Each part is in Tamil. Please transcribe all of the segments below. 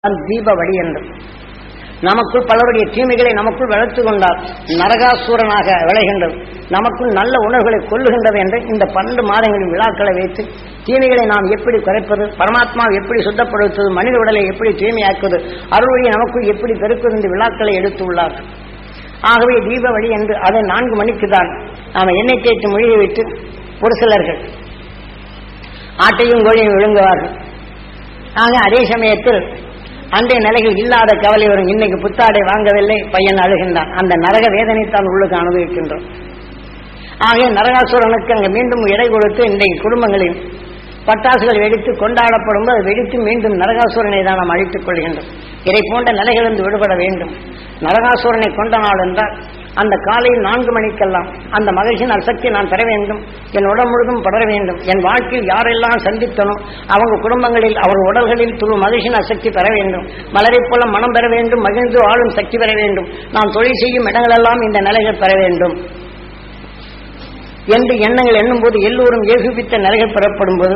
தான் தீப வழி என்று நமக்குள் பலருடைய தீமைகளை நமக்குள் வளர்த்து கொண்டால் நரகாசூரனாக விளைகின்றது நமக்குள் நல்ல உணர்வுகளை கொள்ளுகின்றது என்று இந்த பன்னெண்டு மாதங்களின் விழாக்களை வைத்து தீமைகளை நாம் எப்படி குறைப்பது பரமாத்மாவை எப்படி சுத்தப்படுத்துவது மனித உடலை எப்படி தூய்மையாக்குவது அருள்வழியை நமக்குள் எப்படி பெருக்குவது இந்த விழாக்களை எடுத்துள்ளார்கள் ஆகவே தீப வழி என்று அதை நான்கு மணிக்கு தான் நாம் எண்ணெய் தேய்த்து மொழியை விட்டு ஒரு சிலர்கள் ஆட்டையும் கோழியும் விழுங்குவார்கள் ஆக அதே சமயத்தில் அன்றைய நிலையில் இல்லாத கவலை வரும் இன்னைக்கு புத்தாடை வாங்கவில்லை பையன் அழுகின்றான் அந்த நரக வேதனை தான் உள்ளுக்கு அனுபவிக்கின்றோம் ஆகிய நரகாசுரனுக்கு அங்கு மீண்டும் இடை கொடுத்து இன்றைக்கு குடும்பங்களில் பட்டாசுகள் வெடித்து கொண்டாடப்படும் போது வெடித்து மீண்டும் நரகாசுரனை தான் நாம் அழித்துக் கொள்கின்றோம் இதை போன்ற நிலைகளிலிருந்து விடுபட வேண்டும் நரகாசுரனை கொண்ட நாள் என்றால் அந்த காலையில் நான்கு மணிக்கெல்லாம் அந்த மகிழ்ச்சியின் அசக்தி நான் பெற வேண்டும் என் உடல் முழுதும் படர வேண்டும் என் வாழ்க்கையில் யாரெல்லாம் சந்தித்தனோ அவங்க குடும்பங்களில் அவர் உடல்களில் துரு மகிழ்ச்சியின் அசக்தி பெற வேண்டும் மலரைப் போல மனம் பெற வேண்டும் மகிழ்ந்து வாழும் சக்தி பெற வேண்டும் நாம் தொழில் செய்யும் இடங்களெல்லாம் இந்த நிலைகள் பெற வேண்டும் என்று எண்ணங்கள் எண்ணும் போது எல்லோரும் ஏகுபித்த நிலைகள் பெறப்படும் போது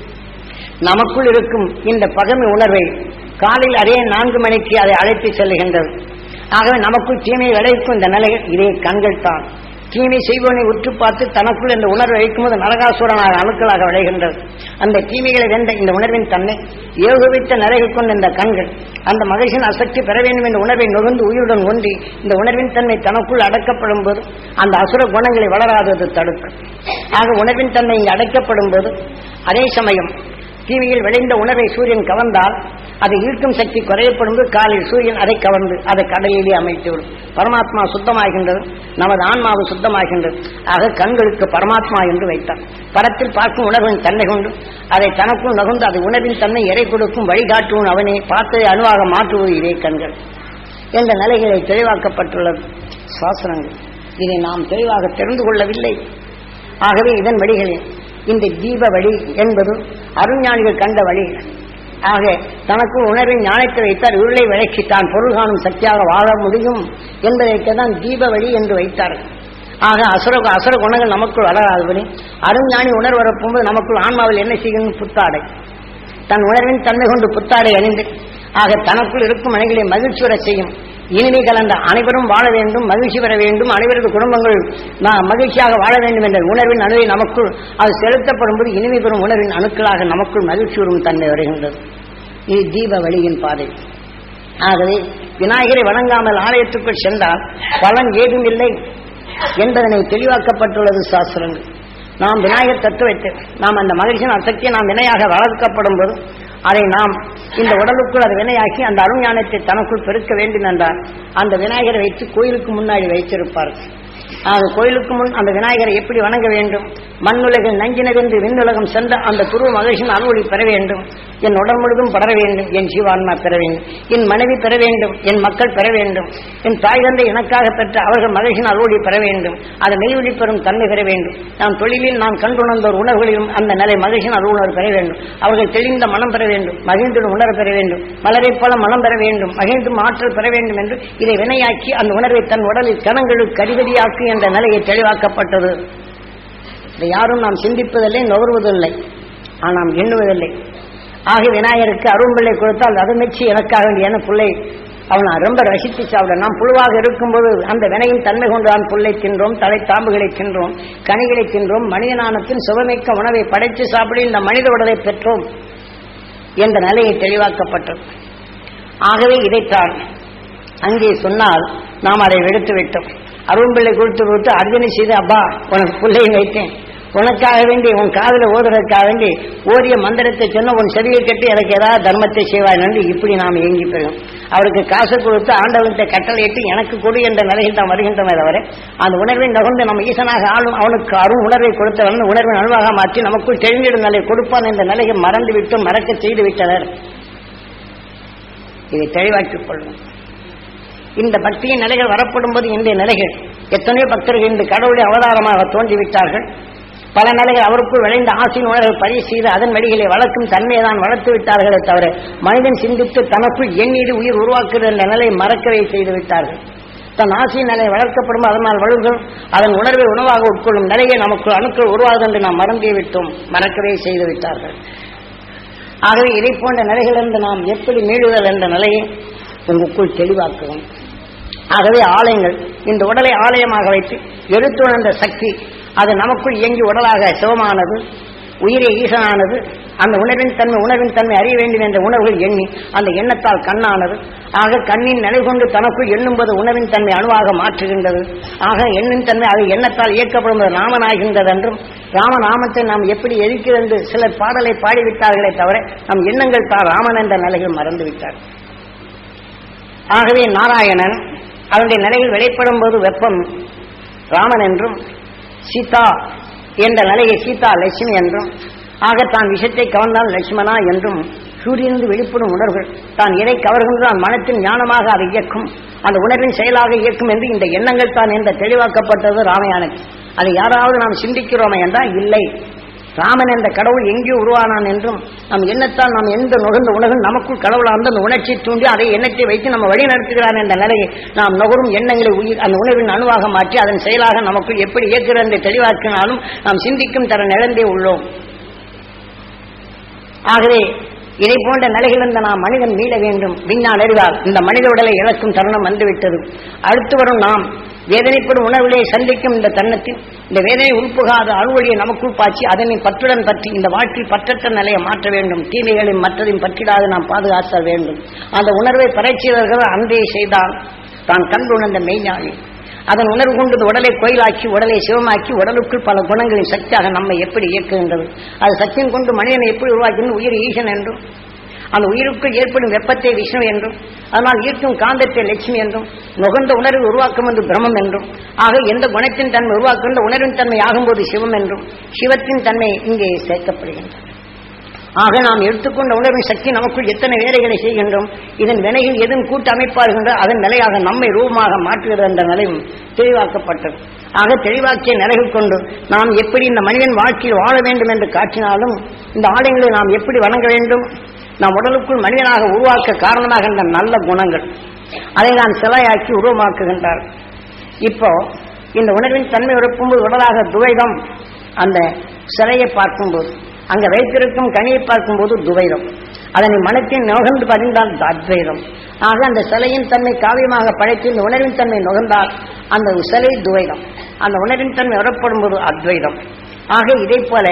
நமக்குள் இருக்கும் இந்த பகமை உணர்வை காலையில் அதே நான்கு மணிக்கு அதை அழைத்து செல்லுகின்றது ஆகவே நமக்குள் தீமை விளைவிக்கும் இந்த நிலைகள் இதே கண்கள் தான் தீமை செய்வனை உற்று பார்த்து தனக்குள் இந்த உணர்வை வைக்கும்போது நரகாசுரனாக அணுக்களாக விளைகின்றது அந்த தீமைகளை வென்ற இந்த உணர்வின் தன்னை ஏகுவித்த நிலைகள் கொண்ட இந்த கண்கள் அந்த மகிழ்ச்சியின் அசக்தி பெற வேண்டும் என்ற உணர்வை நுகர்ந்து உயிருடன் ஒன்றி இந்த உணர்வின் தன்மை தனக்குள் அடக்கப்படும் போது அந்த அசுர குணங்களை வளராதது தடுக்கும் ஆக உணர்வின் தன்மை இங்கு அடைக்கப்படும் போது அதே சமயம் தீமையில் விளைந்த உணர்வை சூரியன் கவர்ந்தால் அதை ஈர்க்கும் சக்தி குறையப்படும் போது காலில் சூரியன் அதை கவர்ந்து அதை கடலிலே அமைத்துவிடும் பரமாத்மா சுத்தமாகின்றது நமது ஆன்மாவு சுத்தமாகின்றது ஆக கண்களுக்கு பரமாத்மா என்று வைத்தார் பரத்தில் பார்க்கும் உணர்வின் தன்மை கொண்டு அதை தனக்குள் நகுந்து அதை உணர்வின் தன்னை எடை கொடுக்கும் வழிகாட்டுவன் அவனை பார்த்ததை அணுவாக மாற்றுவது இதே கண்கள் என்ற நிலைகளை தெளிவாக்கப்பட்டுள்ளது சாஸ்திரங்கள் இதை நாம் தெளிவாக தெரிந்து கொள்ளவில்லை ஆகவே இதன் வழிகளில் இந்த தீப வழி என்பது அருஞானிகள் கண்ட வழி ஆக தனக்கு உணர்வின் ஞானத்தை வைத்தார் இருளை விளக்கி தான் பொருள் காணும் சக்தியாக வாழ முடியும் என்பதைத்தான் தீப வழி என்று வைத்தார்கள் ஆக அசுர அசுர குணங்கள் நமக்குள் வளராதபடி அருஞானி உணர்வு வரப்போது நமக்குள் ஆன்மாவில் என்ன செய்யணும் புத்தாடை தன் உணர்வின் தன்மை கொண்டு புத்தாடை அணிந்து ஆக தனக்குள் இருக்கும் மனைகளை மகிழ்ச்சி வர செய்யும் இனிமை கலந்த அனைவரும் வாழ வேண்டும் மகிழ்ச்சி பெற வேண்டும் அனைவரது குடும்பங்கள் மகிழ்ச்சியாக வாழ வேண்டும் என்ற உணர்வின் அணுவை நமக்குள் அது செலுத்தப்படும் போது இனிமை பெறும் உணர்வின் அணுக்களாக நமக்குள் மகிழ்ச்சி வரும் தன்மை வருகின்றது இது தீப வழியின் பாதை ஆகவே விநாயகரை வணங்காமல் ஆலயத்துக்குள் சென்றால் பலன் ஏதும் இல்லை என்பதனை தெளிவாக்கப்பட்டுள்ளது சாஸ்திரங்கள் நாம் விநாயகர் தத்துவத்தை நாம் அந்த மகிழ்ச்சியின் அசக்தியை நாம் வினையாக வளர்க்கப்படும் போது அதை நாம் இந்த உடலுக்குள் அதை வினையாக்கி அந்த அருஞானத்தை தனக்குள் பெருக்க வேண்டும் என்றால் அந்த விநாயகரை வைத்து கோயிலுக்கு முன்னாடி வைத்திருப்பார்கள் ஆக கோயிலுக்கு முன் அந்த விநாயகரை எப்படி வணங்க வேண்டும் மண்ணுலகில் நஞ்சினவென்று விண்ணுலகம் சென்ற அந்த துருவ மகிழ்ச்சியின் அருளொளி பெற வேண்டும் என் உடல் முழுதும் படர வேண்டும் என் ஜீவான்மா பெற வேண்டும் என் மனைவி பெற வேண்டும் என் மக்கள் பெற வேண்டும் என் தாய் தந்தை எனக்காக பெற்ற அவர்கள் மகிழ்ச்சியின் அருளொளி பெற வேண்டும் அதை மெய்வழி பெறும் தன்மை பெற வேண்டும் நாம் தொழிலில் நாம் கண்டுணர்ந்தோர் உணர்வுகளிலும் அந்த நிலை மகிழ்ச்சியின் அருளுணர் பெற வேண்டும் அவர்கள் தெளிந்த மனம் பெற வேண்டும் மகிழ்ந்துடன் உணர பெற வேண்டும் மலரைப் போல மனம் பெற வேண்டும் மகிழ்ந்தும் ஆற்றல் பெற வேண்டும் என்று இதை வினையாக்கி அந்த உணர்வை தன் உடலில் கணங்களுக்கு கரிவதியாக்கு என்ற நிலையை தெளிவாக்கப்பட்டது இதை யாரும் நாம் சிந்திப்பதில்லை நுகர்வதில்லை ஆனால் நாம் எண்ணுவதில்லை ஆக விநாயகருக்கு அரும்பிள்ளை கொடுத்தால் அது மெச்சி எனக்காக வேண்டிய என பிள்ளை அவனை ரொம்ப ரசித்து சாப்பிட நாம் புழுவாக இருக்கும்போது அந்த வினையின் தன்மை கொண்டு தான் புல்லை தின்றோம் தலை தாம்புகளை தின்றோம் கனிகளை தின்றோம் மனிதனானத்தின் சுவமிக்க உணவை படைத்து சாப்பிட இந்த மனித உடலை பெற்றோம் என்ற நிலையை தெளிவாக்கப்பட்டது ஆகவே இதைத்தான் அங்கே சொன்னால் நாம் அதை எடுத்து விட்டோம் அரும்பிள்ளை கொடுத்து விட்டு அர்ஜனை செய்து அப்பா உனக்கு பிள்ளையும் வைத்தேன் உனக்காக வேண்டி உன் காதல ஓதுறதுக்காக வேண்டி ஓதிய மந்திரத்தை சொன்ன உன் செவியை கட்டி எனக்கு ஏதாவது தர்மத்தை செய்வாய் என்று இப்படி நாம் ஏங்கி பெறும் அவருக்கு காசு கொடுத்து ஆண்டவன்கிட்ட கட்டளையிட்டு எனக்கு கொடு என்ற நிலையில் தான் வருகின்றன தவிர அந்த உணர்வை நகர்ந்து நம்ம ஈசனாக ஆளும் அவனுக்கு அருள் உணர்வை கொடுத்தவன் உணர்வை நல்வாக மாற்றி நமக்குள் தெரிஞ்சிடும் நிலை கொடுப்பான் என்ற நிலையை மறந்து விட்டு மறக்க செய்து விட்டனர் இதை தெளிவாக்கிக் கொள்ளும் இந்த பக்தியின் நிலைகள் வரப்படும் போது இன்றைய நிலைகள் எத்தனையோ பக்தர்கள் இந்த கடவுளை அவதாரமாக தோன்றிவிட்டார்கள் பல நிலைகள் அவருக்குள் விளைந்த ஆசையின் உணர்வை பதிவு செய்து அதன் வழிகளை வளர்க்கும் தன்மையை தான் வளர்த்து விட்டார்களே தவிர மனிதன் சிந்தித்து தனக்குள் எண்ணீடு உயிர் உருவாக்குகிற என்ற நிலையை மறக்கவே செய்து விட்டார்கள் தன் ஆசையின் நிலை வளர்க்கப்படும் அதனால் வழுகும் அதன் உணர்வை உணவாக உட்கொள்ளும் நிலையை நமக்கு அணுக்கள் உருவாகுது என்று நாம் மறந்தே விட்டோம் மறக்கவே செய்து விட்டார்கள் ஆகவே இதை போன்ற நிலைகளிலிருந்து நாம் எப்படி மீளுதல் என்ற நிலையை உங்களுக்குள் தெளிவாக்குவோம் ஆகவே ஆலயங்கள் இந்த உடலை ஆலயமாக வைத்து எடுத்துணர்ந்த சக்தி அது நமக்குள் இயங்கி உடலாக சிவமானது உயிரே ஈசனானது அந்த உணர்வின் தன்மை உணர்வின் தன்மை அறிய வேண்டும் என்ற உணர்வுகள் எண்ணி அந்த எண்ணத்தால் கண்ணானது ஆக கண்ணின் நிலை கொண்டு தனக்குள் எண்ணும்போது உணர்வின் தன்மை அணுவாக மாற்றுகின்றது ஆக எண்ணின் தன்மை அது எண்ணத்தால் இயக்கப்படும்போது ராமனாகின்றது என்றும் ராமநாமத்தை நாம் எப்படி எதிர்க்கிறது என்று சிலர் பாடலை பாடிவிட்டார்களே தவிர நம் எண்ணங்கள் தான் ராமன் என்ற நிலையில் மறந்துவிட்டார் ஆகவே நாராயணன் அவனுடைய நிலையில் வெளிப்படும் போது வெப்பம் ராமன் என்றும் சீதா என்ற நிலையை சீதா லட்சுமி என்றும் ஆக தான் விஷத்தை கவர்ந்தால் லட்சுமணா என்றும் சூரியனிருந்து வெளிப்படும் உணர்வுகள் தான் எதை கவர்கின்றான் மனத்தின் ஞானமாக அதை இயக்கும் அந்த உணர்வின் செயலாக இயக்கும் என்று இந்த எண்ணங்கள் தான் என்ற தெளிவாக்கப்பட்டது ராமயானுக்கு அதை யாராவது நாம் சிந்திக்கிறோமே என்றால் இல்லை ராமன் என்ற கடவுள் எங்கே உருவானான் என்றும் நம் எண்ணத்தால் நாம் எந்த நுகர்ந்த உணர்வு நமக்குள் கடவுள் அந்த உணர்ச்சி தூண்டி அதை எண்ணத்தை வைத்து நம்ம வழி நடத்துகிறான் என்ற நிலையை நாம் நுகரும் எண்ணங்களை உயிர் அந்த உணர்வின் அணுவாக மாற்றி அதன் செயலாக நமக்குள் எப்படி இயக்குகிறது என்று தெளிவாக்கினாலும் நாம் சிந்திக்கும் தர நிலந்தே உள்ளோம் ஆகவே இதை போன்ற நிலைகளிலிருந்து நாம் மனிதன் மீள வேண்டும் விஞ்ஞான் அறிவார் இந்த மனித உடலை இழக்கும் தருணம் வந்துவிட்டது அடுத்து வரும் நாம் வேதனைப்படும் உணர்வுகளை சந்திக்கும் இந்த தருணத்தில் இந்த வேதனை உள்புகாத அறுவழியை நமக்குள் பாய்ச்சி அதனை பற்றுடன் பற்றி இந்த வாழ்க்கை பற்றற்ற நிலையை மாற்ற வேண்டும் தீமைகளையும் மற்றதையும் பற்றிடாது நாம் பாதுகாக்க வேண்டும் அந்த உணர்வை பறைச்சியவர்கள் அன்றே செய்தால் தான் கண்டு உணர்ந்த மெய்ஞானி அதன் உணர்வு கொண்டு இந்த உடலை கோயிலாக்கி உடலை சிவமாக்கி உடலுக்குள் பல குணங்களின் சக்தியாக நம்மை எப்படி இயக்குகின்றது அது சக்தியும் கொண்டு மனிதனை எப்படி உருவாக்கினது உயிர் ஈசன் என்றும் அந்த உயிருக்குள் ஏற்படும் வெப்பத்தை விஷ்ணு என்றும் அதனால் ஈர்க்கும் காந்தத்தை லட்சுமி என்றும் நுகர்ந்த உணர்வை உருவாக்கும் என்று பிரம்மம் என்றும் ஆக எந்த குணத்தின் தன்மை உருவாக்குகின்ற உணர்வின் தன்மை ஆகும்போது சிவம் என்றும் சிவத்தின் தன்மை இங்கே சேர்க்கப்படுகின்றது ஆக நாம் எடுத்துக்கொண்ட உணர்வின் சக்தி நமக்குள் எத்தனை வேலைகளை செய்கின்றோம் இதன் வினையில் எதன் கூட்டு அமைப்பாருகின்ற அதன் நிலையாக நம்மை ரூபமாக மாற்றுகிறது என்ற நிலையும் தெளிவாக்கப்பட்டது ஆக தெளிவாக்கிய நிலைகள் கொண்டு நாம் எப்படி இந்த மனிதன் வாழ்க்கையில் வாழ வேண்டும் என்று காட்டினாலும் இந்த ஆலயங்களை நாம் எப்படி வணங்க வேண்டும் நம் உடலுக்குள் மனிதனாக உருவாக்க காரணமாகின்ற நல்ல குணங்கள் அதை நான் சிலையாக்கி உருவமாக்குகின்றார் இப்போ இந்த உணர்வின் தன்மை உறப்பும்போது உடலாக துவைதம் அந்த சிலையை பார்க்கும்போது அங்க வைத்திருக்கும் கனியை பார்க்கும்போது துவைதம் அதனை மனத்தின் நுகர்ந்து பதிந்தால் அத்வைதம் ஆக அந்த சிலையின் தன்மை காவியமாக படைத்து இந்த உணர்வின் தன்மை நுகர்ந்தால் அந்த சிலை துவைதம் அந்த உணர்வின் தன்மை உறப்படும் போது அத்வைதம் ஆக இதை போல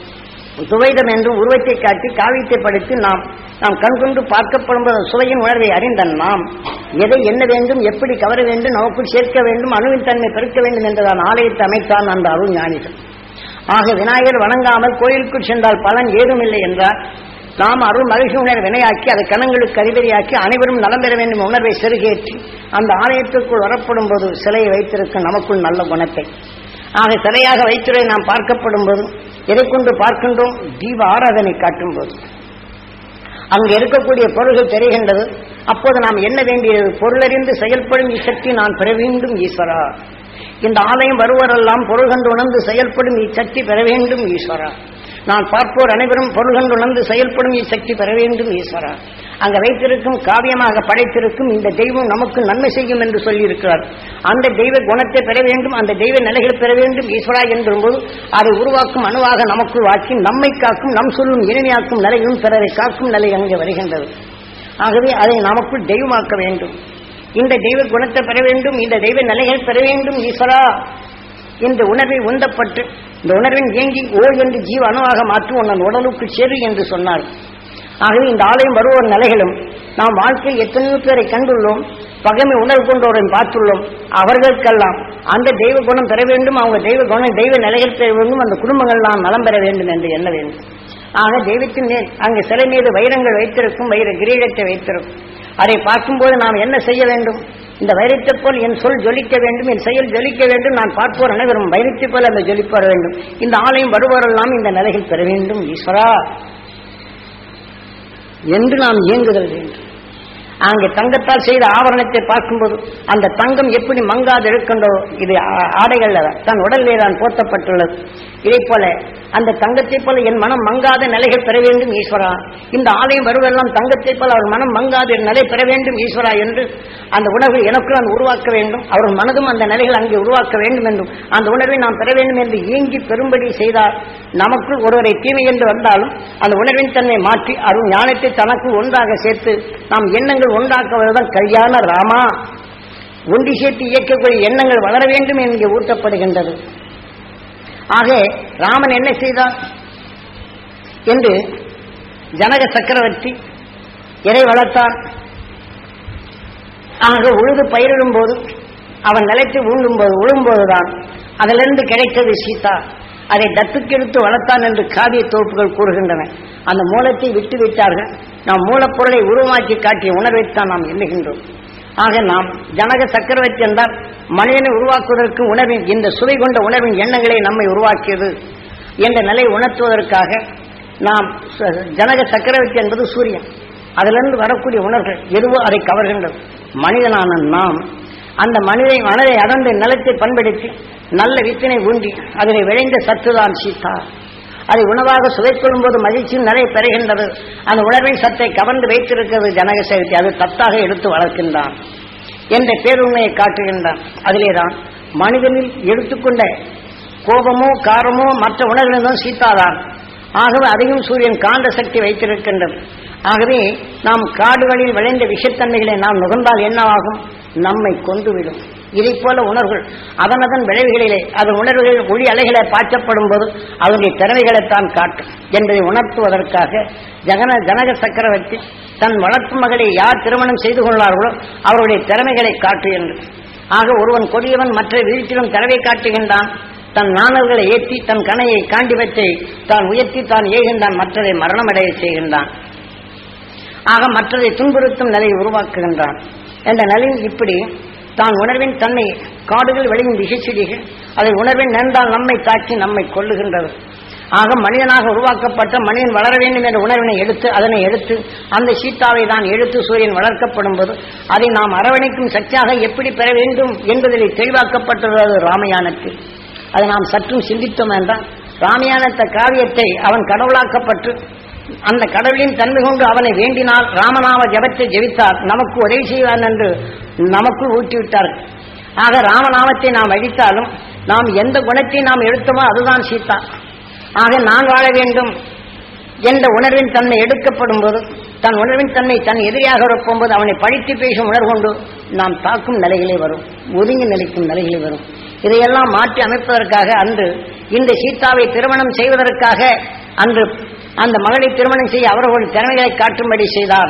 துவைதம் என்று உருவத்தை காட்டி காவியத்தை படித்து நாம் நாம் கண்கொண்டு பார்க்கப்படும் போது சுவையின் உணர்வை அறிந்த நாம் எதை என்ன வேண்டும் எப்படி கவர வேண்டும் நமக்குள் சேர்க்க வேண்டும் அணுவின் தன்மை பெருக்க வேண்டும் என்றுதான் ஆலயத்தை அமைத்தான் அந்த அருள் ஞானிகள் ஆக விநாயகர் வணங்காமல் கோயிலுக்குள் சென்றால் பலன் ஏதுமில்லை என்றால் நாம் அருள் மகிழ்ச்சி உணர் வினையாக்கி அதை கணங்களுக்கு அறிவறியாக்கி அனைவரும் நலம் பெற வேண்டும் உணர்வை செருகேற்றி அந்த ஆலயத்திற்குள் வரப்படும் போது சிலையை வைத்திருக்கும் நமக்குள் நல்ல குணத்தை ஆக சிலையாக வைத்துரை நாம் பார்க்கப்படும் போது எதை கொண்டு பார்க்கின்றோம் தீப ஆராதனை காட்டும் போது அங்கு இருக்கக்கூடிய பொருள்கள் தெரிகின்றது அப்போது நாம் என்ன வேண்டியது பொருளறிந்து செயல்படும் இச்சக்தி நான் பெற வேண்டும் ஈஸ்வரா இந்த ஆலயம் வருவரெல்லாம் பொருள் கண்டு உணர்ந்து செயல்படும் இச்சக்தி பெற வேண்டும் ஈஸ்வரா நான் பார்ப்போர் அனைவரும் பொருள் கண்டு உணர்ந்து செயல்படும் இச்சக்தி பெற வேண்டும் ஈஸ்வரா அங்க வைத்திருக்கும் காவியமாக படைத்திருக்கும் இந்த தெய்வம் நமக்கு நன்மை செய்யும் என்று சொல்லியிருக்கிறார் அந்த தெய்வ குணத்தை பெற வேண்டும் அந்த தெய்வ நிலைகளை பெற வேண்டும் ஈஸ்வரா என்றும்போது அதை உருவாக்கும் அணுவாக நமக்குள் வாக்கி நம்மை காக்கும் நம் சொல்லும் இனிமையாக்கும் நிலையும் பிறரை காக்கும் நிலை அங்கே வருகின்றது ஆகவே அதை நமக்குள் தெய்வமாக்க வேண்டும் இந்த தெய்வ குணத்தை பெற வேண்டும் இந்த தெய்வ நிலைகள் பெற வேண்டும் ஈஸ்வரா இந்த உணர்வை உந்தப்பட்டு இந்த உணர்வின் இயங்கி ஓ என்று ஜீவ அணுவாக மாற்றும் உன்னன் உடலுக்கு செரு என்று சொன்னார் ஆகவே இந்த ஆலயம் வருவோர் நிலைகளும் நாம் வாழ்க்கையில் எத்தனையோ பேரை கண்டுள்ளோம் பகைமை உணர்வு கொண்டோரை பார்த்துள்ளோம் அவர்களுக்கெல்லாம் அந்த தெய்வ குணம் பெற வேண்டும் அவங்க தெய்வ குணம் தெய்வ நிலைகள் பெற வேண்டும் அந்த குடும்பங்கள்லாம் நலம் பெற வேண்டும் என்று எண்ண வேண்டும் ஆக தெய்வத்தின் மேல் அங்கு சிலை மீது வைரங்கள் வைத்திருக்கும் வைர கிரீடத்தை வைத்திருக்கும் அதை பார்க்கும்போது நாம் என்ன செய்ய வேண்டும் இந்த வைரத்தை போல் என் சொல் ஜொலிக்க வேண்டும் என் செயல் ஜொலிக்க வேண்டும் நான் பார்ப்போர் அனைவரும் வைரத்தை போல் அந்த ஜொலிப்பட வேண்டும் இந்த ஆலயம் வருவோரெல்லாம் இந்த நிலைகள் பெற வேண்டும் ஈஸ்வரா என்று நாம் இயங்குதல் வேண்டும் அங்கே தங்கத்தால் செய்த ஆபரணத்தை பார்க்கும்போது அந்த தங்கம் எப்படி மங்காது இருக்கின்றோ இது ஆ- ஆடைகள்ல தன் உடலிலே தான் போர்த்தப்பட்டுள்ளது இதை போல அந்த தங்கத்தை போல என் மனம் மங்காத நிலைகள் பெற வேண்டும் ஈஸ்வரா இந்த ஆலயம் வருவதெல்லாம் தங்கத்தை போல அவர் மனம் மங்காத நிலை பெற வேண்டும் ஈஸ்வரா என்று அந்த உணர்வை எனக்கு நான் உருவாக்க வேண்டும் அவர்கள் மனதும் அந்த நிலைகள் அங்கே உருவாக்க வேண்டும் என்றும் அந்த உணர்வை நாம் பெற வேண்டும் என்று ஏங்கி பெரும்படி செய்தால் நமக்குள் ஒருவரை தீமை என்று வந்தாலும் அந்த உணர்வின் தன்னை மாற்றி அருள் ஞானத்தை தனக்கு ஒன்றாக சேர்த்து நாம் எண்ணங்கள் உண்டாக்குவதுதான் கல்யாண ராமா ஒன்றி சேர்த்து இயக்கக்கூடிய எண்ணங்கள் வளர வேண்டும் என்று ஊட்டப்படுகின்றது ஆக ராமன் என்ன செய்தார் என்று ஜனக சக்கரவர்த்தி இறை வளர்த்தான் ஆக உழுது பயிரிடும் போது அவன் நிலைத்து ஊண்டும் போது உழும்போதுதான் அதிலிருந்து கிடைத்தது சீதா அதை தத்துக்கெடுத்து வளர்த்தான் என்று காவிய தொகுப்புகள் கூறுகின்றன அந்த மூலத்தை விட்டு விட்டார்கள் நாம் மூலப்பொருளை உருவமாக்கி காட்டிய உணர்வைத்தான் நாம் எண்ணுகின்றோம் ஆக நாம் ஜனக சக்கரவர்த்தி என்றால் மனிதனை உருவாக்குவதற்கு உணர்வின் இந்த சுவை கொண்ட உணர்வின் எண்ணங்களை நம்மை உருவாக்கியது என்ற நிலை உணர்த்துவதற்காக நாம் ச- ஜனக சக்கரவர்த்தி என்பது சூரியன் அதிலிருந்து வரக்கூடிய உணர்வுகள் எதுவோ அதை கவர்கின்றது மனிதனான நாம் அந்த மனிதை மனதை அடர்ந்த நிலத்தை பண்படுத்தி நல்ல வித்தினை ஊண்டி அதில் விளைந்த சத்துதான் சீதா அதை உணவாக சுவைக்கொள்ளும் போது மகிழ்ச்சியும் நிறைய பெறுகின்றது அந்த உணர்வின் சத்தை கவர்ந்து வைத்திருக்கிறது ஜனக சக்தி அது தத்தாக எடுத்து வளர்க்கின்றான் என்ற பேருண்மையை காட்டுகின்றான் அதிலேதான் மனிதனில் எடுத்துக்கொண்ட கோபமோ காரமோ மற்ற உணர்வுகளும் சீதாதான் ஆகவே அதையும் சூரியன் காந்த சக்தி வைத்திருக்கின்றது ஆகவே நாம் காடுகளில் விளைந்த விஷத்தன்மைகளை நாம் நுகர்ந்தால் என்னவாகும் நம்மை கொண்டுவிடும் இதைப் போல உணர்வுகள் அதனதன் விளைவுகளிலே அதன் உணர்வுகளில் ஒளி அலைகளை பாய்ச்சப்படும் போது அதனுடைய திறமைகளைத்தான் காட்டும் என்பதை உணர்த்துவதற்காக ஜகன ஜனக சக்கரவர்த்தி தன் வளர்ப்பு மகளை யார் திருமணம் செய்து கொள்ளார்களோ அவருடைய திறமைகளை காட்டு என்று ஆக ஒருவன் கொடியவன் மற்ற வீட்டிலும் திறவை காட்டுகின்றான் தன் நாணல்களை ஏற்றி தன் கணையை காண்டிபத்தை தான் உயர்த்தி தான் ஏகின்றான் மற்றதை மரணமடைய செய்கின்றான் ஆக மற்றதை துன்புறுத்தும் நிலையை உருவாக்குகின்றான் என்ற நிலையில் இப்படி தான் உணர்வின் தன்னை காடுகள் விளையும் திசைச்செடிகள் அதை உணர்வின் நேர்ந்தால் நம்மை தாக்கி நம்மை கொல்லுகின்றது ஆக மனிதனாக உருவாக்கப்பட்ட மனிதன் வளர வேண்டும் என்ற உணர்வினை எடுத்து அதனை எடுத்து அந்த சீத்தாவை தான் எடுத்து சூரியன் வளர்க்கப்படும் போது அதை நாம் அரவணைக்கும் சக்தியாக எப்படி பெற வேண்டும் என்பதில் தெளிவாக்கப்பட்டுள்ளது ராமயானத்தில் அதை நாம் சற்றும் சிந்தித்தோம் என்றால் ராமயானத்த காவியத்தை அவன் கடவுளாக்கப்பட்டு அந்த கடவுளின் தன்மை கொண்டு அவனை வேண்டினால் ராமநாம ஜபத்தை ஜெபித்தார் நமக்கு உதவி செய்வான் என்று நமக்குள் ஊட்டிவிட்டார்கள் ஆக ராமநாமத்தை நாம் அழித்தாலும் நாம் எந்த குணத்தை நாம் எடுத்தோமோ அதுதான் சீதா ஆக நான் வாழ வேண்டும் என்ற உணர்வின் தன்மை எடுக்கப்படும் போது தன் உணர்வின் தன்மை தன் எதிரியாக இருப்போது அவனை படித்து பேசும் உணர்வு கொண்டு நாம் தாக்கும் நிலைகளே வரும் ஒதுங்கி நிலைக்கும் நிலைகளே வரும் இதையெல்லாம் மாற்றி அமைப்பதற்காக அன்று இந்த சீதாவை திருமணம் செய்வதற்காக அன்று அந்த மகளை திருமணம் செய்ய அவர்களுடைய திறமைகளை காட்டும்படி செய்தார்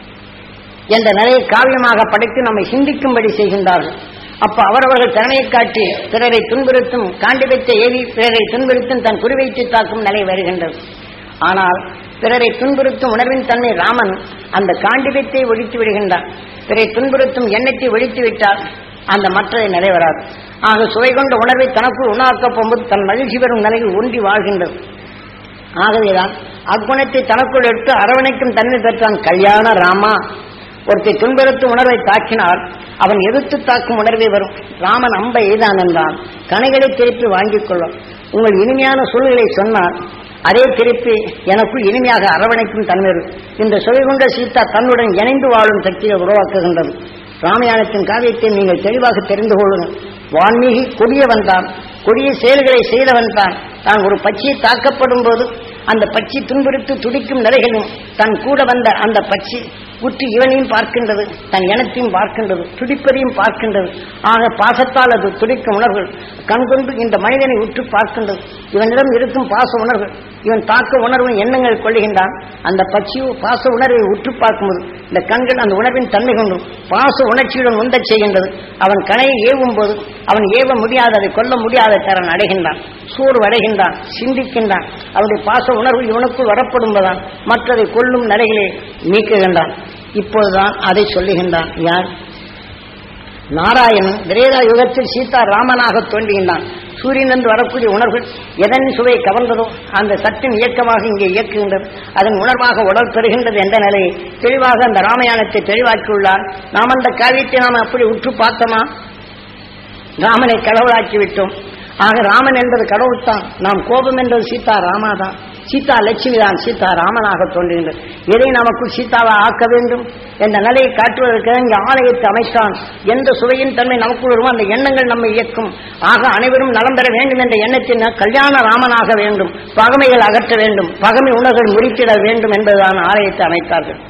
என்ற நிலையை காவியமாக படைத்து நம்மை சிந்திக்கும்படி செய்கின்றார்கள் அப்ப அவரவர்கள் திறமையை காட்டி பிறரை துன்புறுத்தும் காண்டிபத்தை ஏவி பிறரை துன்புறுத்தும் தன் குறிவைத்து தாக்கும் நிலை வருகின்றது ஆனால் பிறரை துன்புறுத்தும் உணர்வின் தன்மை ராமன் அந்த காண்டிபத்தை ஒழித்து விடுகின்றான் பிறரை துன்புறுத்தும் எண்ணத்தை ஒழித்து விட்டால் அந்த மற்றதை நிறைவேறாது ஆக சுவை கொண்ட உணர்வை தனக்குள் உணாக்கப் போகும்போது தன் மகிழ்ச்சி பெறும் நிலையில் ஒன்றி வாழ்கின்றது ஆகவேதான் அக்குணத்தை தனக்குள் எடுத்து அரவணைக்கும் தன்மை பெற்றான் கல்யாண ராமா ஒருத்தை துன்புறுத்தும் உணர்வை தாக்கினால் அவன் எதிர்த்து தாக்கும் உணர்வே வரும் ராமன் அம்பை எய்தான் என்றான் கனைகளை திருப்பி வாங்கிக் கொள்ளும் உங்கள் இனிமையான சூழ்நிலை சொன்னால் அதே திருப்பி எனக்குள் இனிமையாக அரவணைக்கும் தன்மை வரும். இந்த சுவை கொண்ட சீதா தன்னுடன் இணைந்து வாழும் சக்தியை உருவாக்குகின்றது ராமாயணத்தின் காவியத்தை நீங்கள் தெளிவாக தெரிந்து கொள்ளுங்கள் வான்மீகி கொடியவன் தான் கொடிய செயல்களை செய்தவன் தான் தான் ஒரு பட்சியை தாக்கப்படும் போது அந்த பட்சி துன்புறுத்து துடிக்கும் நிலைகளும் தன் கூட வந்த அந்த பட்சி உற்று இவனையும் பார்க்கின்றது தன் இனத்தையும் பார்க்கின்றது துடிப்பதையும் பார்க்கின்றது ஆக பாசத்தால் அது துடிக்கும் உணர்வுகள் கண்கொண்டு இந்த மனிதனை உற்று பார்க்கின்றது இவனிடம் இருக்கும் பாச உணர்வுகள் இவன் தாக்க உணர்வு எண்ணங்கள் கொள்ளுகின்றான் அந்த பட்சியோ பாச உணர்வை உற்று பார்க்கும்போது இந்த கண்கள் அந்த உணர்வின் தன்மை கொண்டும் பாச உணர்ச்சியுடன் உந்தச் செய்கின்றது அவன் கணையை ஏவும் போது அவன் ஏவ முடியாத அதை கொல்ல முடியாத தரன் அடைகின்றான் சோர்வு அடைகின்றான் சிந்திக்கின்றான் அவனுடைய பாச உணர்வு இவனுக்குள் வரப்படும்போதுதான் மற்றதை கொல்லும் நிலைகளை நீக்குகின்றான் இப்போதுதான் அதை சொல்லுகின்றான் யார் நாராயணன் திரேதா யுகத்தில் சீதா ராமனாக தோன்றுகின்றான் சூரியனிலிருந்து வரக்கூடிய உணர்வுகள் எதன் சுவை கவர்ந்ததோ அந்த சத்தின் இயக்கமாக இங்கே இயக்குகின்றது அதன் உணர்வாக உடல் பெறுகின்றது என்ற நிலையை தெளிவாக அந்த ராமாயணத்தை தெளிவாக்கியுள்ளார் நாம் அந்த காவியத்தை நாம் அப்படி உற்று பார்த்தோமா ராமனை கடவுளாக்கி விட்டோம் ஆக ராமன் என்பது கடவுள்தான் நாம் கோபம் என்பது சீதா ராமா தான் சீதா லட்சுமி தான் சீதா ராமனாக தோன்றுகின்றது எதை நமக்குள் சீதாவா ஆக்க வேண்டும் என்ற நிலையை காட்டுவதற்கு இங்கே ஆலயத்தை அமைத்தான் எந்த சுவையின் தன்மை நமக்குள் வருமோ அந்த எண்ணங்கள் நம்மை இயக்கும் ஆக அனைவரும் நலம் பெற வேண்டும் என்ற எண்ணத்தின் கல்யாண ராமனாக வேண்டும் பகமைகள் அகற்ற வேண்டும் பகமை உணர்வுகள் முறித்திட வேண்டும் என்பதுதான் ஆலயத்தை அமைத்தார்கள்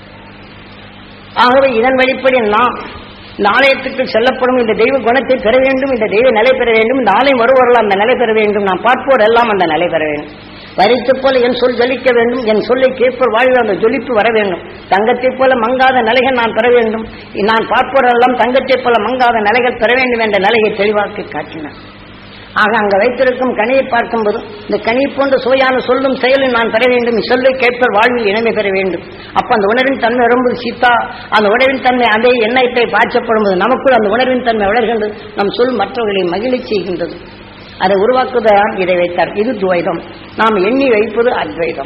ஆகவே இதன் வழிப்படி நாம் இந்த ஆலயத்துக்கு செல்லப்படும் இந்த தெய்வ குணத்தை பெற வேண்டும் இந்த தெய்வ நிலை பெற வேண்டும் இந்த ஆலயம் வருவர்கள் அந்த நிலை பெற வேண்டும் நாம் பார்ப்போர் எல்லாம் அந்த நிலை பெற வேண்டும் வரித்து போல என் சொல் ஜொலிக்க வேண்டும் என் சொல்லை கேட்போர் வாழ்வு அந்த ஜொலிப்பு வர வேண்டும் தங்கத்தைப் போல மங்காத நிலைகள் நான் பெற வேண்டும் நான் பார்ப்போரெல்லாம் தங்கத்தைப் போல மங்காத நிலைகள் பெற வேண்டும் என்ற நிலையை தெளிவாக்கி காட்டினார் ஆக அங்க வைத்திருக்கும் கனியை பார்க்கும்போது இந்த கனி போன்ற சுவையான சொல்லும் செயலும் நான் பெற வேண்டும் சொல்லை கேட்பர் வாழ்வில் இனிமை பெற வேண்டும் அப்ப அந்த உணர்வின் தன்மை வரும்போது சீதா அந்த உணர்வின் தன்மை அதே எண்ணத்தை பாய்ச்சப்படும்போது நமக்குள் அந்த உணர்வின் தன்மை வளர்கின்றது நம் சொல் மற்றவர்களை மகிழச் செய்கின்றது அதை உருவாக்குவதான் இதை வைத்தார் இது துவைதம் நாம் எண்ணி வைப்பது அத்வைதம்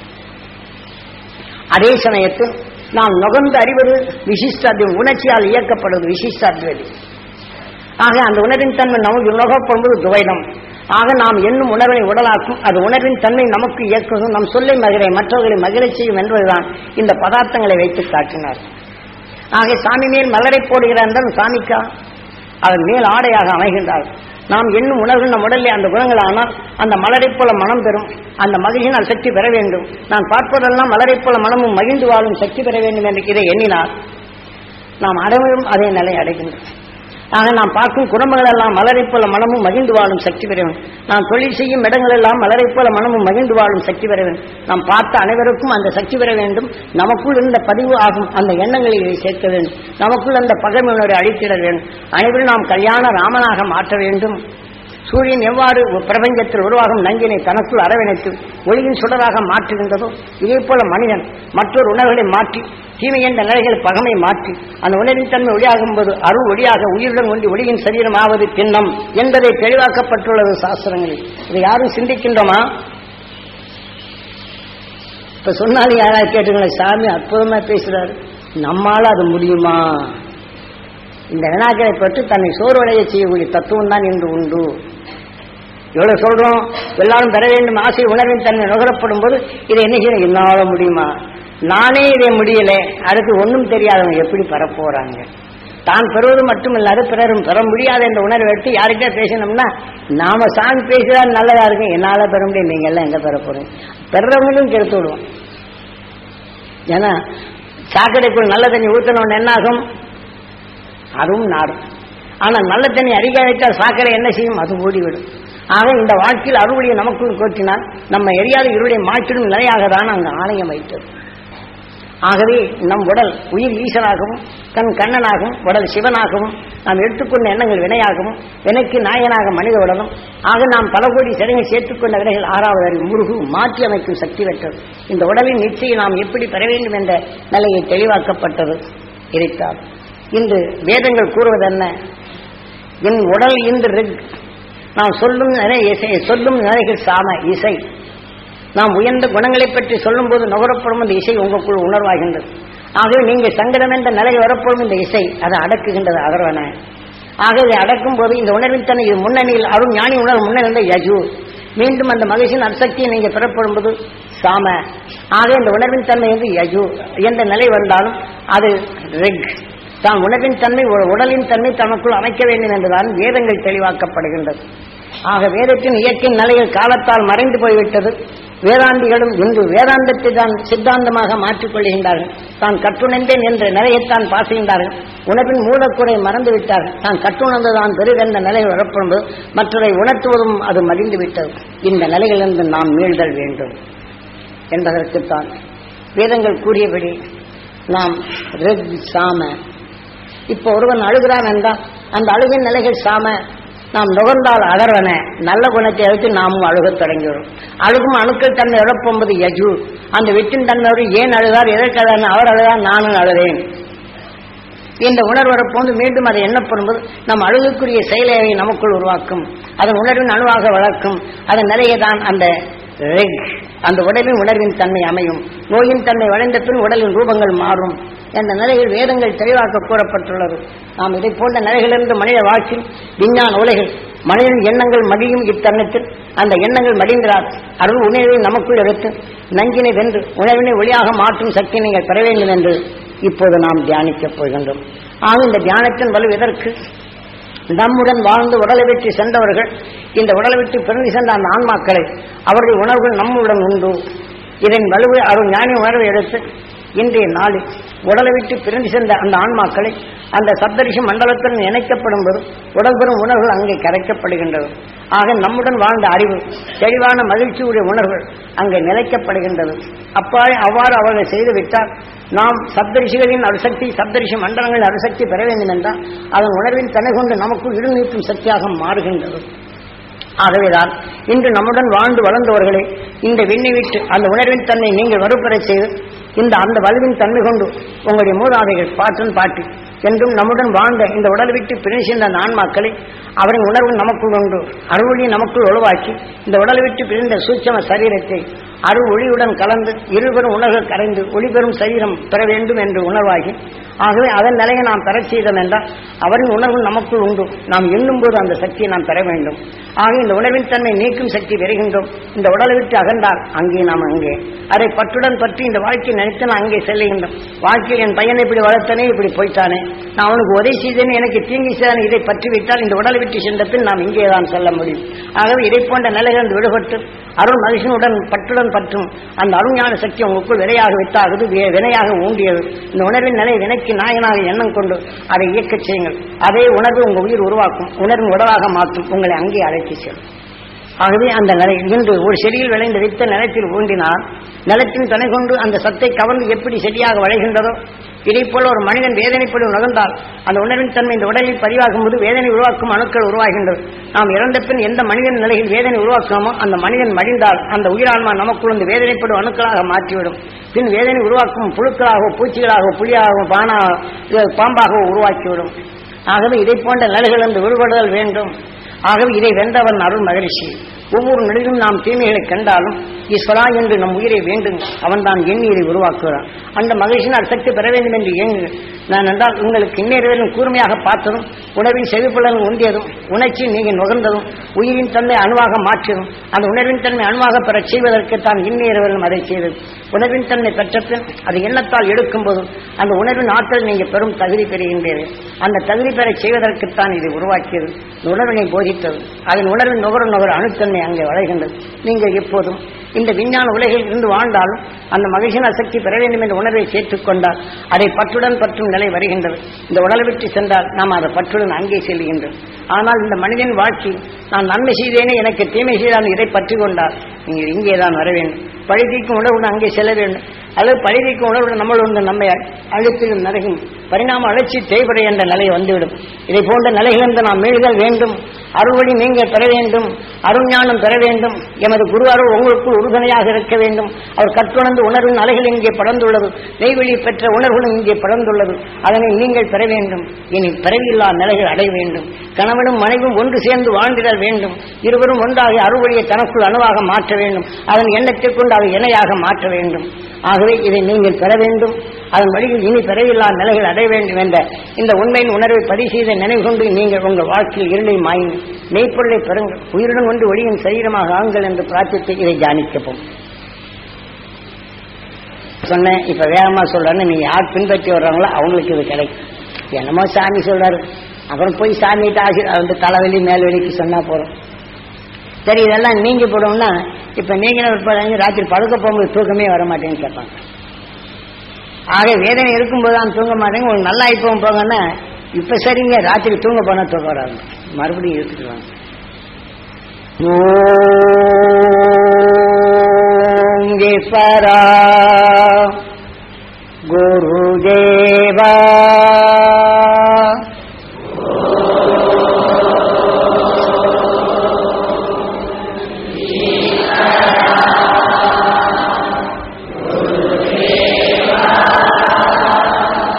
அதே சமயத்தில் நாம் நுகர்ந்து அறிவது விசிஷ்டாத்வம் உணர்ச்சியால் இயக்கப்படுவது விசிஷ்டாத்வைதம் ஆக அந்த உணர்வின் தன்மை நமக்கு உலகப்படுவது துவைதம் ஆக நாம் எண்ணும் உணர்வை உடலாக்கும் அது உணர்வின் தன்மை நமக்கு இயக்குவதும் நம் சொல்லை மகிழை மற்றவர்களை மகிழச் செய்யும் என்பதுதான் இந்த பதார்த்தங்களை வைத்து காட்டினார் ஆக சாமி மேல் மலரை போடுகிறார் என்றால் சாமிக்கா அதன் மேல் ஆடையாக அமைகின்றார் நாம் எண்ணும் உணர்வு நம் உடலில் அந்த குணங்கள் ஆனால் அந்த மலரைப் போல மனம் பெறும் அந்த மகிழ்ச்சியினால் சக்தி பெற வேண்டும் நான் பார்ப்பதெல்லாம் மலரைப் போல மனமும் மகிழ்ந்து வாழும் சக்தி பெற வேண்டும் என்று இதை எண்ணினார் நாம் அடைவதும் அதே நிலை அடைகின்றோம் ஆக நாம் பார்க்கும் குடும்பங்கள் எல்லாம் மலரைப் போல மனமும் மகிழ்ந்து வாழும் சக்தி பெற வேண்டும் நாம் தொழில் செய்யும் இடங்கள் எல்லாம் மலரைப் போல மனமும் மகிழ்ந்து வாழும் சக்தி பெற வேண்டும் நாம் பார்த்த அனைவருக்கும் அந்த சக்தி பெற வேண்டும் நமக்குள் இருந்த பதிவு ஆகும் அந்த எண்ணங்களை இதை சேர்க்க வேண்டும் நமக்குள் அந்த பகைமை உணர்வை அழித்திட வேண்டும் அனைவரும் நாம் கல்யாண ராமனாக மாற்ற வேண்டும் சூரியன் எவ்வாறு பிரபஞ்சத்தில் உருவாகும் நஞ்சினை தனக்குள் அரவணைத்து ஒளியின் சுடராக மாற்றுகின்றதோ இதே போல மனிதன் மற்றொரு உணர்வுகளை மாற்றி தீமை என்ற நிலைகளை பகமை மாற்றி அந்த உணர்வின் தன்மை ஒளியாகும் போது அருள் ஒளியாக உயிருடன் ஒன்றி ஒளியின் சரீரம் ஆவது பின்னம் என்பதை தெளிவாக்கப்பட்டுள்ளது சாஸ்திரங்களில் இதை யாரும் சிந்திக்கின்றோமா இப்ப சொன்னாலும் யாராவது கேட்டுங்களேன் சாமி அற்புதமா பேசுறாரு நம்மால அது முடியுமா இந்த வினாக்களை பற்றி தன்னை சோர்வடைய செய்யக்கூடிய தத்துவம் தான் இன்று உண்டு எவ்வளவு சொல்றோம் எல்லாரும் பெற வேண்டும் ஆசை உணர்வின் தன்மை நுகரப்படும் போது இதை என்ன செய்யணும் என்னால முடியுமா நானே இதை முடியல அடுத்து ஒன்றும் தெரியாதவங்க எப்படி பெறப்போறாங்க தான் பெறுவது மட்டுமில்லாத பிறரும் பெற முடியாத இந்த உணர்வை எடுத்து யார்கிட்ட பேசணும்னா நாம சாமி பேசுறா நல்லதா இருக்கும் என்னால பெற முடியும் நீங்க எல்லாம் எங்க பெற போறீங்க பெறவங்களும் கெடுத்து விடுவோம் ஏன்னா சாக்கடைக்குள் நல்ல தண்ணி ஊத்தணும்னு என்ன ஆகும் அதுவும் நாடும் ஆனா நல்ல தண்ணி அதிக வைத்தால் சாக்கடை என்ன செய்யும் அது ஓடிவிடும் ஆக இந்த வாழ்க்கையில் அறுவடையை நமக்குள் கோட்டினால் நம்ம எரியாத இருளுடைய மாற்றிடும் நிலையாக தான் அங்கு ஆலயம் வைத்தது ஆகவே நம் உடல் உயிர் ஈசனாகவும் கண் கண்ணனாகவும் உடல் சிவனாகவும் நாம் எடுத்துக்கொண்ட எண்ணங்கள் வினையாகவும் வினைக்கு நாயனாக மனித உடலும் ஆக நாம் பல கோடி சிறையை சேர்த்துக்கொண்ட வினைகள் ஆறாவது அறிவு முருகு மாற்றி அமைக்கும் சக்தி பெற்றது இந்த உடலின் நிச்சயம் நாம் எப்படி பெற வேண்டும் என்ற நிலையை தெளிவாக்கப்பட்டது இறைத்தார் இன்று வேதங்கள் கூறுவது என்ன என் உடல் இன்று ரிக் நாம் சொல்லும் நிறை இசை சொல்லும் நிலைகள் சாம இசை நாம் உயர்ந்த குணங்களை பற்றி சொல்லும்போது நுகரப்படும் இந்த இசை உங்களுக்குள் உணர்வாகின்றது ஆகவே நீங்கள் சங்கடம் என்ற நிலை வரப்படும் இந்த இசை அதை அடக்குகின்றது அகர்வன ஆக இதை அடக்கும் போது இந்த உணர்வின் தன்னை இது முன்னணியில் அருண் ஞானி உணர்வு முன்னணிந்த யஜு மீண்டும் அந்த மகிழ்ச்சியின் அசக்தியை நீங்கள் பெறப்படும் போது சாம ஆக இந்த உணர்வின் தன்மை வந்து யஜு என்ற நிலை வந்தாலும் அது ரெக் தான் உணவின் தன்மை உ- உடலின் தன்மை தனக்குள் அமைக்க வேண்டும் என்றுதான் வேதங்கள் தெளிவாக்கப்படுகின்றது ஆக வேதத்தின் இயற்கை நிலையில் காலத்தால் மறைந்து போய்விட்டது வேதாந்திகளும் இன்று வேதாந்தத்தை தான் சித்தாந்தமாக மாற்றிக் கொள்கின்றார்கள் தான் கற்றுணர்ந்தேன் என்ற நிலையைத்தான் பாசுகின்றார்கள் உணவின் மூலக்குறை மறந்து விட்டார்கள் தான் கற்றுணர்ந்துதான் பெருகென்ற நிலை வரப்படும்போது மற்றதை உணர்த்துவதும் அது மடிந்து விட்டது இந்த நிலையிலிருந்து நாம் மீள்தல் வேண்டும் என்பதற்குத்தான் வேதங்கள் கூறியபடி நாம் ரெக் சாம இப்போ ஒருவன் அழுகிறான் என்றால் அந்த அழுகின் நிலைகள் சாம நாம் நுகர்ந்தால் அகர்வன நல்ல குணத்தை எடுத்து நாமும் அழுகத் தொடங்கிவிடும் அழுகும் அணுக்கள் தன்மை இழப்பொன்பது யஜு அந்த வெற்றின் தன்மையோடு ஏன் அழுதார் எதற்கு அழுதார் அவர் அழுதார் நானும் அழுதேன் இந்த உணர்வு வரப்போது மீண்டும் அதை எண்ணப்படும்போது நம் அழுகுக்குரிய செயலை நமக்குள் உருவாக்கும் அதன் உணர்வின் அணுவாக வளர்க்கும் அதன் நிலையை தான் அந்த ரெக் அந்த உடலின் உணர்வின் தன்மை அமையும் நோயின் தன்மை வளைந்த பின் உடலின் ரூபங்கள் மாறும் என்ற நிலையில் வேதங்கள் தெளிவாக கூறப்பட்டுள்ளது நாம் இதை போன்ற நிலைகளிலிருந்து மனித வாழ்க்கையில் விஞ்ஞான உலகில் மனிதன் எண்ணங்கள் மடியும் இத்தருணத்தில் அந்த எண்ணங்கள் மடிந்தால் அருள் உணர்வை நமக்குள் எடுத்து நஞ்சினை வென்று உணர்வினை ஒளியாக மாற்றும் சக்தி நீங்கள் பெற வேண்டும் என்று இப்போது நாம் தியானிக்கப் போகின்றோம் ஆக இந்த தியானத்தின் வலு எதற்கு நம்முடன் வாழ்ந்து உடலை விட்டு சென்றவர்கள் இந்த உடலை விட்டு பிறந்து சென்ற அந்த ஆன்மாக்களை அவர்கள் உணர்வுகள் நம்முடன் உண்டு இதன் வலுவை அருள் ஞானி உணர்வை எடுத்து இன்றைய நாளில் உடலை விட்டு பிரிந்து சென்ற அந்த ஆன்மாக்களை அந்த சப்தரிஷி மண்டலத்துடன் இணைக்கப்படும் போது உடல் பெறும் உணர்வுகள் அங்கே கரைக்கப்படுகின்றது ஆக நம்முடன் வாழ்ந்த அறிவு தெளிவான மகிழ்ச்சியுடைய உணர்வுகள் அங்கே நிலைக்கப்படுகின்றது அப்பாறு அவ்வாறு அவர்கள் செய்துவிட்டால் நாம் சப்தரிஷிகளின் அருசக்தி சப்தரிஷி மண்டலங்களின் அருசக்தி பெற வேண்டும் என்றால் அதன் உணர்வின் தனை கொண்டு நமக்குள் இடு நீக்கும் சக்தியாக மாறுகின்றது ஆகவேதான் இன்று நம்முடன் வாழ்ந்து வளர்ந்தவர்களே இந்த விண்ணை விட்டு அந்த உணர்வின் தன்னை நீங்கள் வறுப்பெறச் செய்து இந்த அந்த வலுவின் தன்மை கொண்டு உங்களுடைய மூதாதைகள் பாட்டன் பாட்டி என்றும் நம்முடன் வாழ்ந்த இந்த உடலை விட்டு பிரிந்து அந்த ஆன்மாக்களை அவரின் உணர்வு நமக்குள் உண்டு அருள்வொளி நமக்குள் உருவாக்கி இந்த உடலை விட்டு பிரிந்த சூட்சம சரீரத்தை அருள் ஒளியுடன் கலந்து இருவரும் உணர்வுகள் கரைந்து ஒளிபெறும் சரீரம் பெற வேண்டும் என்று உணர்வாகி ஆகவே அதன் நிலையை நாம் பெறச் செய்தோம் என்றால் அவரின் உணர்வு நமக்குள் உண்டு நாம் எண்ணும் போது அந்த சக்தியை நாம் பெற வேண்டும் ஆக இந்த உணர்வின் தன்மை நீக்கும் சக்தி பெறுகின்றோம் இந்த உடலை விட்டு அகன்றால் அங்கே நாம் அங்கே அதை பற்றுடன் பற்றி இந்த வாழ்க்கையை நினைத்து நான் அங்கே செல்லுகின்றோம் வாழ்க்கையில் என் பையனை இப்படி வளர்த்தனே இப்படி போய்த்தானே நான் அவனுக்கு உதவி செய்தேனே எனக்கு தீங்கி செய்தானே இதை பற்றி விட்டால் இந்த உடலை விட்டு சென்ற பின் நாம் இங்கே தான் செல்ல முடியும் ஆகவே இதை போன்ற நிலைகள் விடுபட்டு அருள் மகிழ்ச்சியுடன் பற்றுடன் பற்றும் அந்த அருஞான சக்தி உங்களுக்குள் வினையாக வித்தாகுது வி- வினையாக ஊண்டியது இந்த உணர்வின் நிலை வினைக்கு நாயனாக எண்ணம் கொண்டு அதை இயக்கச் செய்யுங்கள் அதே உணர்வு உங்கள் உயிர் உருவாக்கும் உணர்வின் உடலாக மாற்றும் உங்களை அங்கே அழைத்து செல்லும் ஆகவே அந்த நிலை இன்று ஒரு செடியில் விளைந்த வித்த நிலத்தில் ஊண்டினால் நிலத்தின் துணை கொண்டு அந்த சத்தை கவர்ந்து எப்படி செடியாக வளைகின்றதோ இதைப் போல ஒரு மனிதன் வேதனைப்படும் நகர்ந்தால் அந்த உணர்வின் தன்மை இந்த உடலில் பதிவாகும் போது வேதனை உருவாக்கும் அணுக்கள் உருவாகின்றது நாம் இறந்த பின் எந்த மனிதன் நிலையில் வேதனை உருவாக்காமோ அந்த மனிதன் மடிந்தால் அந்த உயிரான்மா நமக்குள் இந்த வேதனைப்படும் அணுக்களாக மாற்றிவிடும் பின் வேதனை உருவாக்கும் புழுக்களாகவோ பூச்சிகளாகவோ புலியாகவோ பானா பாம்பாகவோ உருவாக்கிவிடும் ஆகவே இதை போன்ற நிலைகளிலிருந்து விடுபடுதல் வேண்டும் ஆகவே இதை வென்றவன் அருள் மகிழ்ச்சி ஒவ்வொரு நிலையிலும் நாம் தீமைகளை கண்டாலும் ஈஸ்வரா என்று நம் உயிரை வேண்டும் அவன் தான் எண்ணீரை உருவாக்குகிறான் அந்த மகிழ்ச்சியின் சக்தி பெற வேண்டும் என்று இயங்கு நான் என்றால் உங்களுக்கு இன்னேறுவதும் கூர்மையாக பார்த்ததும் உணவின் செவிப்புலன் உந்தியதும் உணர்ச்சி நீங்கள் நுகர்ந்ததும் உயிரின் தன்மை அணுவாக மாற்றியதும் அந்த உணர்வின் தன்மை அணுவாக பெறச் செய்வதற்கு தான் இன்னேறுவதும் அதை செய்தது உணர்வின் தன்மை பெற்ற பின் அது எண்ணத்தால் எடுக்கும் போதும் அந்த உணர்வின் ஆற்றல் நீங்கள் பெரும் தகுதி பெறுகின்றீர்கள் அந்த தகுதி பெறச் செய்வதற்குத்தான் இது உருவாக்கியது இந்த உணர்வினை போதித்தது அதன் உணர்வின் நுகர நுகர அணுத்தன்மை அங்கே வளைகின்றது நீங்கள் எப்போதும் இந்த விஞ்ஞான உலகில் இருந்து வாழ்ந்தாலும் அந்த மகிழ்ச்சியின் சக்தி பெற வேண்டும் என்ற உணர்வை சேர்த்துக் கொண்டால் அதை பற்றுடன் பற்றும் நிலை வருகின்றது இந்த உடலை விட்டு சென்றால் நாம் அதை பற்றுடன் அங்கே செல்கின்றோம் ஆனால் இந்த மனிதன் வாழ்க்கை நான் நன்மை செய்தேனே எனக்கு தீமை செய்தான் இதை பற்றி கொண்டால் நீங்கள் இங்கே தான் வர வேண்டும் பழுதிக்கும் உணர்வுடன் அங்கே செல்ல வேண்டும் அல்லது பழுதிக்கும் உணர்வுடன் நம்மளோட வந்து நம்மை அழுத்திடும் நரகும் பரிணாம அழற்சி தேய்படை என்ற நிலை வந்துவிடும் இதை போன்ற நிலைகளிலிருந்து நாம் மீள்தல் வேண்டும் அருள்வழி நீங்கள் பெற வேண்டும் அருஞானம் பெற வேண்டும் எமது குரு அருள் உங்களுக்குள் உறுதுணையாக இருக்க வேண்டும் அவர் கற்றுணர்ந்து உணர்வின் அலைகள் இங்கே படர்ந்துள்ளது நெய்வெளி பெற்ற உணர்வுகளும் இங்கே படர்ந்துள்ளது அதனை நீங்கள் பெற வேண்டும் இனி பிறவியில்லா நிலைகள் அடைய வேண்டும் கணவனும் மனைவும் ஒன்று சேர்ந்து வாழ்ந்திடல் வேண்டும் இருவரும் ஒன்றாகி அறுவழியை தனக்குள் அணுவாக மாற்ற வேண்டும் அதன் எண்ணத்தை கொண்டு அதை இணையாக மாற்ற வேண்டும் ஆகவே இதை நீங்கள் பெற வேண்டும் அதன் வழியில் இனி பிறவில்லா நிலைகள் அடைய வேண்டும் என்ற இந்த உண்மையின் உணர்வை பதிவு செய்த நினைவு கொண்டு நீங்கள் உங்கள் வாழ்க்கையில் இருளை மாயுங்கள் மெய்ப்பொருளை பெறுங்கள் உயிருடன் ஒன்று ஒளியின் சரீரமாக ஆங்கள் என்று பிரார்த்தித்து இதை தியானிக்கப்போம் சொன்னேன் இப்ப வேகமா சொல்றேன்னு நீங்க யார் பின்பற்றி வர்றாங்களோ அவங்களுக்கு இது கிடைக்கும் என்னமோ சாமி சொல்றாரு அப்புறம் போய் சாமிகிட்ட ஆசி வந்து தலைவலி மேல்வெளிக்கு சொன்னா போறோம் சரி இதெல்லாம் நீங்க போடுவோம்னா இப்ப நீங்களும் ஒரு பதினஞ்சு ராத்திரி படுக்க போகும்போது தூக்கமே வர மாட்டேன்னு கேட்பாங்க ஆக வேதனை இருக்கும்போது தான் தூங்க மாட்டேங்க உங்களுக்கு நல்லா இப்போ போங்கன்னா இப்ப சரிங்க ராத்திரி தூங்க போனா தூக்கம் வராது மறுபடியும் எடுத்துக்குவாங்க ஓங்கே பரா குருதேவா இன்னைக்கு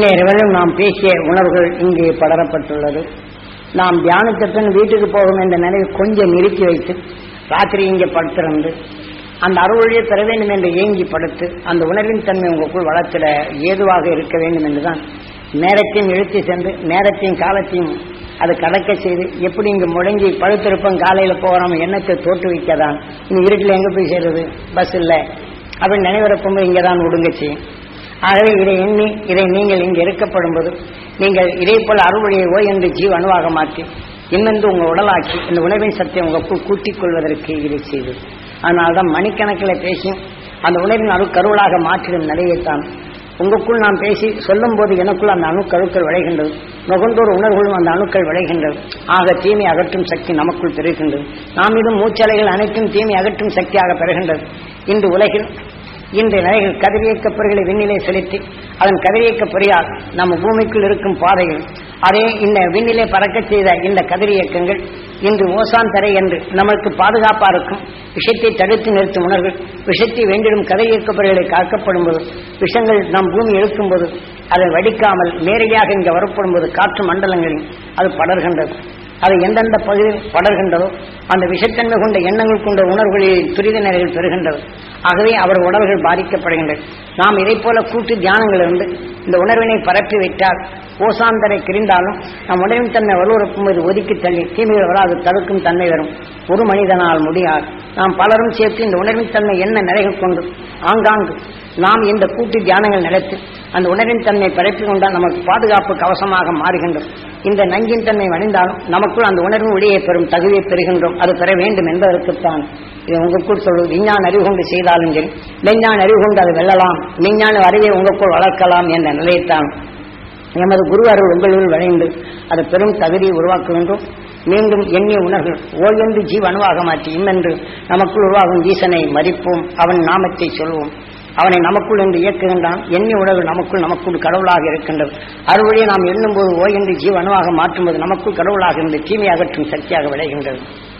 இந்நேரம் நாம் பேசிய உணர்வுகள் இங்கே படரப்பட்டுள்ளது நாம் தியானத்திற்கு வீட்டுக்கு போகும் என்ற நினைவை கொஞ்சம் நிறுத்தி வைத்து ராத்திரி இங்கே படுத்திருந்து அந்த அருள்வழியை பெற வேண்டும் என்று ஏங்கி படுத்து அந்த உணர்வின் தன்மை உங்களுக்குள் வளர்த்திட ஏதுவாக இருக்க வேண்டும் என்றுதான் நேரத்தையும் இழுத்து சென்று நேரத்தையும் காலத்தையும் அது கடக்க செய்து எப்படி இங்கு முடங்கி படுத்திருப்போம் காலையில போகிறோம் எண்ணத்தை தோற்று வைக்கதான் இனி இருட்டில் எங்க போய் சேருது பஸ் இல்லை அப்படின்னு நினைவிறப்பும்போது இங்கே தான் ஒடுங்க செய்யும் ஆகவே இதை எண்ணி இதை நீங்கள் இங்கு இருக்கப்படும் போது நீங்கள் இதே போல அறுவடையை ஓ என்று ஜீவ அணுவாக மாற்றி இன்னென்று உங்கள் உடலாக்கி இந்த உணவின் சத்தை உங்களுக்குள் கூட்டிக் கொள்வதற்கு இதை செய்தது அதனால்தான் மணிக்கணக்கில் பேசி அந்த உணவின் அணு கருவலாக மாற்றிடும் நிலையைத்தான் உங்களுக்குள் நாம் பேசி சொல்லும் போது எனக்குள் அந்த அணுக்கருக்கள் விளைகின்றது நுகர்ந்தோர் உணர்வுகளும் அந்த அணுக்கள் விளைகின்றது ஆக தீமை அகற்றும் சக்தி நமக்குள் பெறுகின்றது நாம் இது மூச்சலைகள் அனைத்தும் தீமை அகற்றும் சக்தியாக பெறுகின்றது இன்று உலகில் இன்று நிலைகள் கதிரியக்க பொறிகளை விண்ணிலே செலுத்தி அதன் கதிரியக்க பொறியால் நம்ம பூமிக்குள் இருக்கும் பாதைகள் அதே இந்த விண்ணிலே பறக்க செய்த இந்த கதிரியக்கங்கள் இன்று ஓசான் தரை என்று நமக்கு பாதுகாப்பா இருக்கும் விஷத்தை தடுத்து நிறுத்தும் உணர்வு விஷத்தை வேண்டிடும் கதிரியக்க பொறிகளை காக்கப்படும் போது விஷங்கள் நம் பூமி இழுக்கும் போது அதை வடிக்காமல் நேரடியாக இங்கே வரப்படும் போது காற்று மண்டலங்களில் அது படர்கின்றது அது எந்தெந்த பகுதியில் படர்கின்றதோ அந்த விஷத்தன்மை கொண்ட எண்ணங்கள் கொண்ட உணர்வுகளில் துரித நிலைகள் பெறுகின்றது ஆகவே அவர் உடல்கள் பாதிக்கப்படுகின்றன நாம் இதை போல கூட்டு தியானங்கள் இருந்து இந்த உணர்வினை பரப்பி விட்டால் ஓசாந்தரை கிரிந்தாலும் நம் உணவின் தன்மை வலுவரப்பும் இது ஒதுக்கி தள்ளி தீமைகள் வராது தடுக்கும் தன்மை வரும் ஒரு மனிதனால் முடியாது நாம் பலரும் சேர்த்து இந்த உணர்வின் தன்மை என்ன நிலைகள் கொண்டு ஆங்காங்கு நாம் இந்த கூட்டு தியானங்கள் நடத்தி அந்த உணர்வின் தன்மை பரப்பிக் கொண்டால் நமக்கு பாதுகாப்பு கவசமாக மாறுகின்றோம் இந்த நஞ்சின் தன்மை வணிந்தாலும் நமக்குள் அந்த உணர்வு ஒளியை பெறும் தகுதியை பெறுகின்றோம் அது பெற வேண்டும் என்பதற்குத்தான் இது உங்களுக்குள் சொல்வது விஞ்ஞான அறிவு கொண்டு செய்தாலும் சரி மெஞ்ஞான அறிவு கொண்டு அது வெல்லலாம் விஞ்ஞான அறிவை உங்களுக்குள் வளர்க்கலாம் என்ற நிலையத்தான் எமது குரு அருள் உங்களுள் விளைந்து அது பெரும் தகுதியை உருவாக்க வேண்டும் மீண்டும் எண்ணிய உணர்வு ஓய்வென்று ஜீவ அணுவாக மாற்றி இம்மென்று நமக்குள் உருவாகும் ஈசனை மதிப்போம் அவன் நாமத்தை சொல்வோம் அவனை நமக்குள் என்று இயக்குகின்றான் எண்ணி உணர்வு நமக்குள் நமக்குள் கடவுளாக இருக்கின்றது அறுவழியை நாம் எண்ணும்போது ஓய் என்று ஜீவ அணுவாக மாற்றும்போது நமக்குள் கடவுளாக இருந்து தீமை அகற்றும் சக்தியாக விளைகின்றது